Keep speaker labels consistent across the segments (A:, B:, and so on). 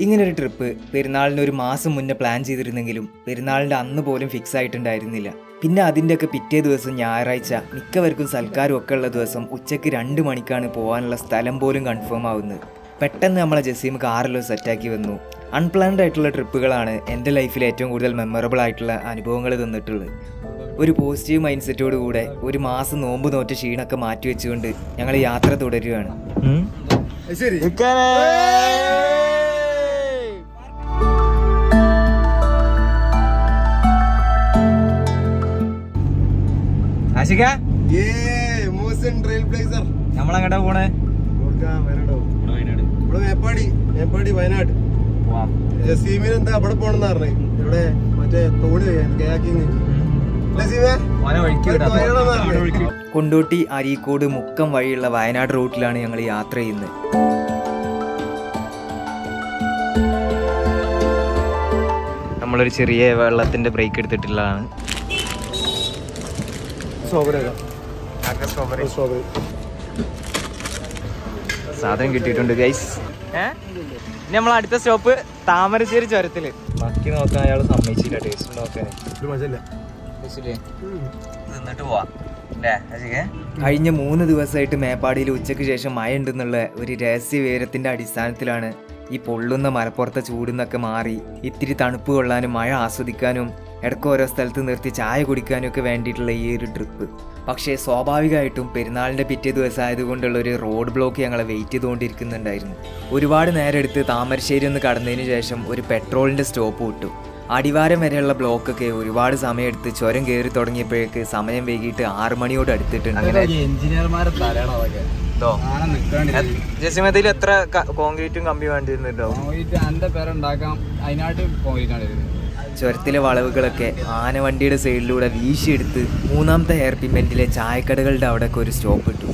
A: ഇങ്ങനൊരു ട്രിപ്പ് പെരുന്നാളിന് ഒരു മാസം മുന്നേ പ്ലാൻ ചെയ്തിരുന്നെങ്കിലും പെരുന്നാളിൻ്റെ അന്ന് പോലും ഫിക്സ് ആയിട്ടുണ്ടായിരുന്നില്ല പിന്നെ അതിൻ്റെയൊക്കെ പിറ്റേ ദിവസം ഞായറാഴ്ച മിക്കവർക്കും സൽക്കാരും ഒക്കെ ഉള്ള ദിവസം ഉച്ചയ്ക്ക് രണ്ട് മണിക്കാണ് പോകാനുള്ള സ്ഥലം പോലും കൺഫേം ആവുന്നത് പെട്ടെന്ന് നമ്മളെ ജസീം കാറെല്ലാം സെറ്റാക്കി വന്നു അൺപ്ലാൻഡ് ആയിട്ടുള്ള ട്രിപ്പുകളാണ് എൻ്റെ ലൈഫിൽ ഏറ്റവും കൂടുതൽ മെമ്മറബിൾ ആയിട്ടുള്ള അനുഭവങ്ങൾ തന്നിട്ടുള്ളത് ഒരു പോസിറ്റീവ് മൈൻഡ് സെറ്റോട് കൂടെ ഒരു മാസം നോമ്പ് നോറ്റ ക്ഷീണമൊക്കെ മാറ്റി വെച്ചുകൊണ്ട് ഞങ്ങൾ യാത്ര തുടരുകയാണ്
B: ശരി
A: ആശിക
B: ഏ മൂസൻ ട്രെയിൽ പ്ലേസർ
A: നമ്മളെങ്ങോട്ടാ പോണേ
B: നോക്കാം വരണ്ടോ ഇവിടെ മേപ്പാടി മേപ്പാടി വയനാട് ജസീമിന് എന്താ അവിടെ പോണെന്ന് പറഞ്ഞേ ഇവിടെ മറ്റേ തോണി കയാക്കിങ്
A: കൊണ്ടോട്ടി അരീക്കോട് മുക്കം വഴിയുള്ള വയനാട് റൂട്ടിലാണ് ഞങ്ങൾ യാത്ര ചെയ്യുന്നത് നമ്മളൊരു ചെറിയ വെള്ളത്തിന്റെ ബ്രേക്ക് എടുത്തിട്ടുള്ളതാണ്
B: സ്ട്രോബെറി സ്ട്രോബെറി
A: സാധനം കിട്ടിയിട്ടുണ്ട് ഗൈസ് ഇനി നമ്മൾ അടുത്ത സ്റ്റോപ്പ് താമരശ്ശേരി ചുരത്തില് ബാക്കി നോക്കാൻ അയാൾ സമ്മതിച്ചില്ല ടേസ്റ്റ് നോക്കാൻ
B: ഒരു മജല്ല
A: നിന്നിട്ട് പോവാം കഴിഞ്ഞ മൂന്ന് ദിവസമായിട്ട് മേപ്പാടിയിൽ ഉച്ചയ്ക്ക് ശേഷം മഴ ഉണ്ടെന്നുള്ള ഒരു രഹസ്യ വിവരത്തിന്റെ അടിസ്ഥാനത്തിലാണ് ഈ പൊള്ളുന്ന മലപ്പുറത്തെ ചൂടിന്നൊക്കെ മാറി ഇത്തിരി തണുപ്പ് കൊള്ളാനും മഴ ആസ്വദിക്കാനും ഇടയ്ക്ക് ഓരോ സ്ഥലത്ത് നിർത്തി ചായ കുടിക്കാനും ഒക്കെ വേണ്ടിയിട്ടുള്ള ഈ ഒരു ട്രിപ്പ് പക്ഷേ സ്വാഭാവികമായിട്ടും പെരുന്നാളിൻ്റെ പിറ്റേ ദിവസം ആയതുകൊണ്ടുള്ള ഒരു റോഡ് ബ്ലോക്ക് ഞങ്ങളെ വെയിറ്റ് ചെയ്തുകൊണ്ടിരിക്കുന്നുണ്ടായിരുന്നു ഒരുപാട് നേരം എടുത്ത് താമരശ്ശേരി ഒന്ന് കടന്നതിന് ശേഷം ഒരു പെട്രോളിൻ്റെ സ്റ്റോപ്പ് വിട്ടു അടിവാരം വരെയുള്ള ബ്ലോക്കൊക്കെ ഒരുപാട് സമയമെടുത്ത് ചുരം കയറി തുടങ്ങിയപ്പോഴേക്ക് സമയം വൈകിട്ട് ആറ് മണിയോട് അടുത്തിട്ടുണ്ട്
C: എഞ്ചിനീയർമാരെ തലയാണ് അതൊക്കെ ആന നിക്കാണ്ടിരിക്കും
A: ജസിമതിൽ എത്ര കോൺക്രീറ്റും കമ്പി വേണ്ടി വരുന്നുണ്ടോ
C: പോയിട്ട് എന്റെ പേരുണ്ടാക്കാം അതിനായിട്ട് പോയിട്ടാണ് ഇരുന്നത്
A: ചുരത്തിലെ വളവുകളൊക്കെ ആന വണ്ടിയുടെ സൈഡിലൂടെ വീശിയെടുത്ത് മൂന്നാമത്തെ ഹെയർ പിമെന്റിലെ ചായക്കടകളുടെ അവിടെയൊക്കെ ഒരു സ്റ്റോപ്പ് ഇട്ടു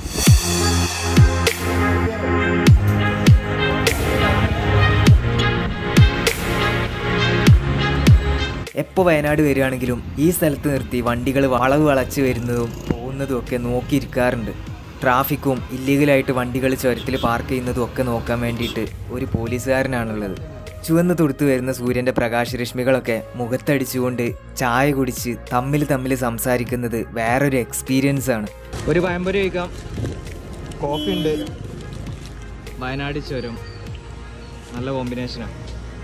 A: എപ്പോൾ വയനാട് വരികയാണെങ്കിലും ഈ സ്ഥലത്ത് നിർത്തി വണ്ടികൾ വളവ് വളച്ച് വരുന്നതും പോകുന്നതും ഒക്കെ നോക്കിയിരിക്കാറുണ്ട് ട്രാഫിക്കും ഇല്ലീഗലായിട്ട് വണ്ടികൾ ചുരത്തിൽ പാർക്ക് ചെയ്യുന്നതും ഒക്കെ നോക്കാൻ വേണ്ടിയിട്ട് ഒരു പോലീസുകാരനാണുള്ളത് ചുവന്ന് തുടുത്തു വരുന്ന സൂര്യൻ്റെ പ്രകാശരശ്മികളൊക്കെ മുഖത്തടിച്ചുകൊണ്ട് ചായ കുടിച്ച് തമ്മിൽ തമ്മിൽ സംസാരിക്കുന്നത് വേറൊരു എക്സ്പീരിയൻസ് ആണ് ഒരു പഴംപൊരി കഴിക്കാം കോഫി ഉണ്ട് വയനാട് ചുരം നല്ല കോമ്പിനേഷനാണ്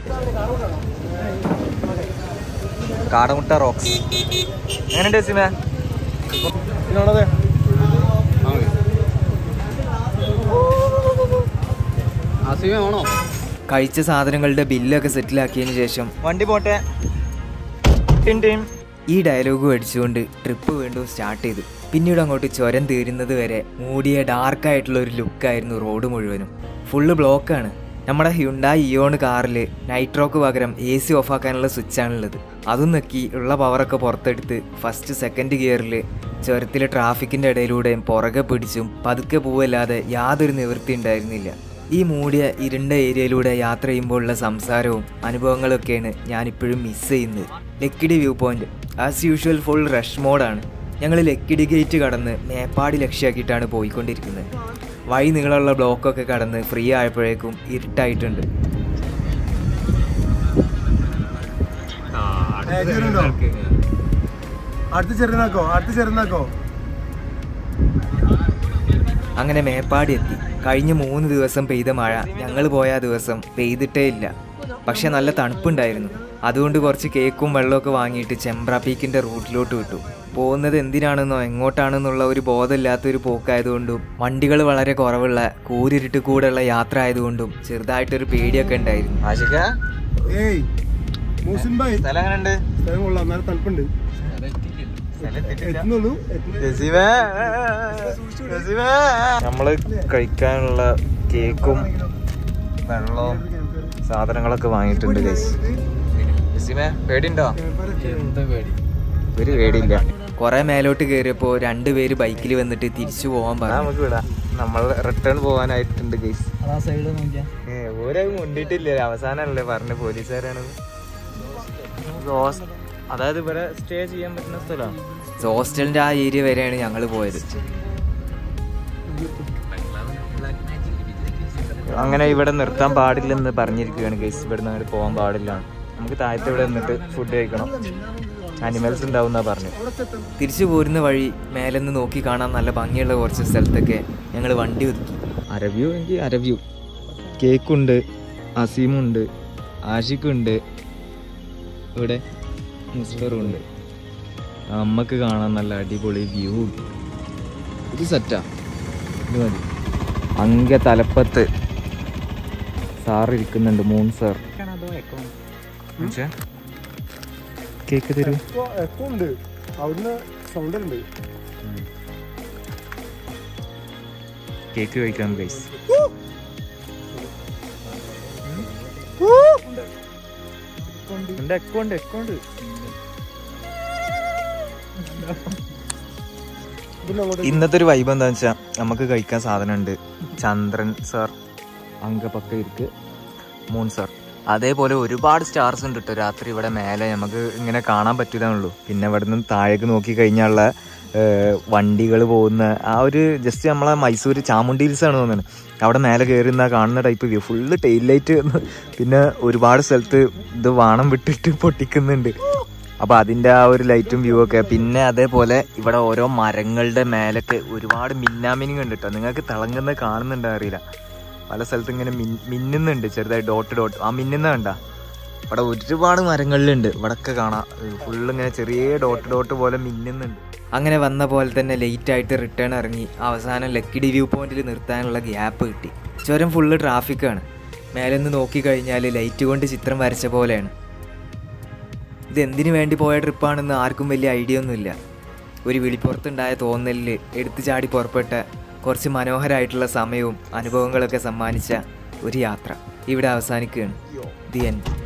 A: കാടമുട്ട റോക്സ് എങ്ങനെയുണ്ട് സിമ
B: ഇതാണതെ
C: അസുഖമാണോ
A: കഴിച്ച സാധനങ്ങളുടെ ബില്ലൊക്കെ സെറ്റിലാക്കിയതിന് ശേഷം വണ്ടി പോട്ടെ ടിൻ ടിൻ. ഈ ഡയലോഗ് അടിച്ചുകൊണ്ട് ട്രിപ്പ് വീണ്ടും സ്റ്റാർട്ട് ചെയ്തു പിന്നീട് അങ്ങോട്ട് ചുരം തീരുന്നത് വരെ മൂടിയ ഡാർക്കായിട്ടുള്ള ഒരു ലുക്കായിരുന്നു റോഡ് മുഴുവനും ഫുള്ള് ബ്ലോക്കാണ് നമ്മുടെ ഹ്യുണ്ടായി ഇയോൺ കാറിൽ നൈട്രോക്ക് പകരം എ സി ഓഫാക്കാനുള്ള സ്വിച്ചാണുള്ളത് അതും നക്കി ഉള്ള പവറൊക്കെ പുറത്തെടുത്ത് ഫസ്റ്റ് സെക്കൻഡ് ഗിയറിൽ ചുരത്തിലെ ട്രാഫിക്കിൻ്റെ ഇടയിലൂടെയും പുറകെ പിടിച്ചും പതുക്കെ പോവല്ലാതെ യാതൊരു നിവൃത്തി ഉണ്ടായിരുന്നില്ല ഈ മൂടിയ ഇരുണ്ട ഏരിയയിലൂടെ യാത്ര ചെയ്യുമ്പോഴുള്ള സംസാരവും അനുഭവങ്ങളൊക്കെയാണ് ഞാനിപ്പോഴും മിസ് ചെയ്യുന്നത് Lakkidi view point as usual full rush മോഡാണ് ഞങ്ങൾ ലക്കിടി ഗേറ്റ് കടന്ന് മേപ്പാടി ലക്ഷ്യമാക്കിയിട്ടാണ് പോയിക്കൊണ്ടിരിക്കുന്നത് വഴി നീളമുള്ള ബ്ലോക്കൊക്കെ കടന്ന് ഫ്രീ ആയപ്പോഴേക്കും ഇരുട്ടായിട്ടുണ്ട്
B: അടുത്ത് ചെറുനാക്കോ അടുത്ത് ചെറുനാക്കോ
A: അങ്ങനെ മേപ്പാടി എത്തി കഴിഞ്ഞ മൂന്ന് ദിവസം പെയ്ത മഴ ഞങ്ങൾ പോയ ആ ദിവസം പെയ്തിട്ടേ ഇല്ല പക്ഷെ നല്ല തണുപ്പുണ്ടായിരുന്നു അതുകൊണ്ട് കുറച്ച് കേക്കും വെള്ളമൊക്കെ വാങ്ങിയിട്ട് ചെമ്പ്ര പീക്കിൻ്റെ റൂട്ടിലോട്ട് വിട്ടു പോകുന്നത് എന്തിനാണെന്നോ എങ്ങോട്ടാണെന്നുള്ള ഒരു ബോധമില്ലാത്തൊരു പോക്കായതുകൊണ്ടും വണ്ടികൾ വളരെ കുറവുള്ള കൂരിരുട്ട് കൂടെയുള്ള യാത്ര ആയതുകൊണ്ടും ചെറുതായിട്ടൊരു പേടിയൊക്കെ ഉണ്ടായിരുന്നു ആശിക
B: ഏയ് മൂസിൻ ഭായ്
A: സ്ഥലം എങ്ങനെയുണ്ട്
B: സ്ഥലം കൊള്ളാം നല്ല തണുപ്പുണ്ട് എത്തുന്നുള്ളൂ
A: നമ്മള് കഴിക്കാനുള്ള കേക്കും വെള്ളവും സാധനങ്ങളൊക്കെ വാങ്ങിയിട്ടുണ്ട് പേടിയുണ്ടോ
C: എന്താ പേടി
A: ഒരു പേടിയില്ല കുറെ മേലോട്ട് കയറിയപ്പോ രണ്ടുപേര് ബൈക്കിൽ വന്നിട്ട് തിരിച്ചു പോവാൻ പറഞ്ഞു നമുക്ക് വിടാം നമ്മൾ റിട്ടേൺ പോവാനായിട്ടുണ്ട് ഗൈസ്
C: ആ സൈഡ് നോക്കിയാ
A: ഓരോ മുണ്ടിട്ടില്ല അവസാനല്ലേ പറഞ്ഞ പോലീസുകാരാണ് അതായത് ഇവിടെ സ്റ്റേ ചെയ്യാൻ പറ്റുന്ന സ്ഥലമാണ് ഹോസ്റ്റലിന്റെ ആ ഏരിയ വരെയാണ് ഞങ്ങൾ പോയത് അങ്ങനെ ഇവിടെ നിർത്താൻ പാടില്ലെന്ന് പറഞ്ഞിരിക്കുകയാണ് ഗൈസ് ഇവിടെ നിന്ന് അങ്ങോട്ട് പോകാൻ പാടില്ല നമുക്ക് താഴത്തെ ഇവിടെ നിന്നിട്ട് ഫുഡ് കഴിക്കണം അനിമൽസ് ഉണ്ടാവും എന്നാ പറഞ്ഞു തിരിച്ചു പോരുന്ന വഴി മേലെന്ന് നോക്കി കാണാൻ നല്ല ഭംഗിയുള്ള കുറച്ച് സ്ഥലത്തൊക്കെ ഞങ്ങൾ വണ്ടി ഒതുക്കി അരവ്യൂ എങ്കിൽ അരവ്യൂ കേക്കുണ്ട് അസീമുണ്ട് ആഷിക്കുണ്ട് ഇവിടെ മുസ്ഫറും ഉണ്ട് അമ്മക്ക് കാണാൻ നല്ല അടിപൊളി വ്യൂ ഉണ്ട് ഇത് സെറ്റാ ഇത് മതി അങ്ങ തലപ്പത്ത് സാർ ഇരിക്കുന്നുണ്ട് മൂൺ സാർ കേക്ക് തരൂ
B: എക്കോ ഉണ്ട് അവിടുന്ന് സൗണ്ട് ഉണ്ട്
A: കേക്ക് കഴിക്കാം ഗൈസ് ഉണ്ട് എക്കോണ്ട് എക്കോണ്ട്
B: പിന്നെ അങ്ങോട്ട്
A: ഇന്നത്തെ ഒരു വൈബ് എന്താന്ന് വെച്ചാൽ നമുക്ക് കഴിക്കാൻ സാധനം ഉണ്ട് ചന്ദ്രൻ സാർ അങ്കപക്ക ഇരിക്ക് മൂൺ സാർ അതേപോലെ ഒരുപാട് സ്റ്റാർസ് ഉണ്ട് കേട്ടോ രാത്രി ഇവിടെ മേലെ നമുക്ക് ഇങ്ങനെ കാണാൻ പറ്റില്ലെന്നുള്ളൂ പിന്നെ ഇവിടെ നിന്ന് താഴേക്ക് നോക്കി കഴിഞ്ഞാലുള്ള വണ്ടികൾ പോകുന്ന ആ ഒരു ജസ്റ്റ് നമ്മളെ മൈസൂർ ചാമുണ്ടി ഹിൽസ് ആണ് തോന്നുന്നത് അവിടെ മേലെ കയറി നിന്നാ കാണുന്ന type view full tail light പിന്നെ ഒരുപാട് സ്ഥലത്ത് ഇത് വാണം വിട്ടിട്ട് പൊട്ടിക്കുന്നുണ്ട് അപ്പൊ അതിന്റെ ആ ഒരു ലൈറ്റും വ്യൂ ഒക്കെ പിന്നെ അതേപോലെ ഇവിടെ ഓരോ മരങ്ങളുടെ മേലൊക്കെ ഒരുപാട് മിന്നാമിനിങ് ഉണ്ട് കേട്ടോ നിങ്ങൾക്ക് തിളങ്ങുന്നത് കാണുന്നുണ്ടോ അറിയില്ല പല സ്ഥലത്തും ഇങ്ങനെ മിൻ- മിന്നുന്നുണ്ട് ചെറുതായി ഡോട്ട് ഡോട്ട് ആ മിന്നുന്ന കണ്ട ഇവിടെ ഒരുപാട് മരങ്ങളിലുണ്ട് ഇവിടൊക്കെ കാണാം ഫുള്ള് ഇങ്ങനെ ചെറിയ ഡോട്ട് ഡോട്ട് പോലെ മിന്നുന്നുണ്ട് അങ്ങനെ വന്ന പോലെ തന്നെ ലേറ്റ് ആയിട്ട് റിട്ടേൺ ഇറങ്ങി അവസാനം ലക്കിടി വ്യൂ പോയിന്റിൽ നിർത്താനുള്ള ഗ്യാപ്പ് കിട്ടി ചുരം ഫുള്ള് ട്രാഫിക്കാണ് മേലെ നിന്ന് നോക്കിക്കഴിഞ്ഞാൽ ലൈറ്റ് കൊണ്ട് ചിത്രം വരച്ച പോലെയാണ് ഇത് എന്തിനു വേണ്ടി പോയ ട്രിപ്പാണെന്ന് ആർക്കും വലിയ ഐഡിയ ഒന്നുമില്ല ഒരു വിളിപ്പുറത്തുണ്ടായ തോന്നലിൽ എടുത്തു ചാടി പുറപ്പെട്ട കുറച്ച് മനോഹരമായിട്ടുള്ള സമയവും അനുഭവങ്ങളൊക്കെ സമ്മാനിച്ച ഒരു യാത്ര ഇവിടെ അവസാനിക്കുകയാണ് ദി എൻഡ്